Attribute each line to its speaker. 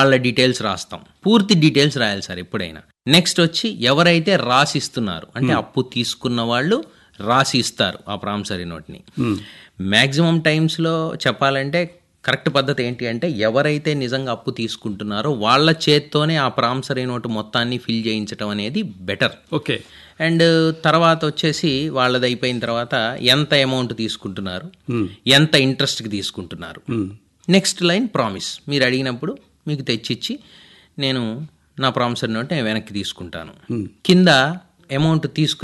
Speaker 1: వాళ్ళ డీటెయిల్స్ రాస్తాం పూర్తి డీటెయిల్స్ రాయాలి సార్ ఎప్పుడైనా నెక్స్ట్ వచ్చి ఎవరైతే రాసిస్తున్నారు అంటే అప్పు తీసుకున్న వాళ్ళు రాసి ఇస్తారు ఆ ప్రామిసరీ నోట్ని మ్యాక్సిమం టైమ్స్లో చెప్పాలంటే కరెక్ట్ పద్ధతి ఏంటి అంటే ఎవరైతే నిజంగా అప్పు తీసుకుంటున్నారో వాళ్ళ చేత్తోనే ఆ ప్రామిసరీ నోటు మొత్తాన్ని ఫిల్ చేయించడం అనేది బెటర్
Speaker 2: ఓకే
Speaker 1: అండ్ తర్వాత వచ్చేసి వాళ్ళది అయిపోయిన తర్వాత ఎంత అమౌంట్ తీసుకుంటున్నారు ఎంత ఇంట్రెస్ట్కి తీసుకుంటున్నారు నెక్స్ట్ లైన్ ప్రామిస్ మీరు అడిగినప్పుడు మీకు తెచ్చిచ్చి నేను నా ప్రామిసరీ నోట్ నేను వెనక్కి తీసుకుంటాను కింద అమౌంట్ తీసుకు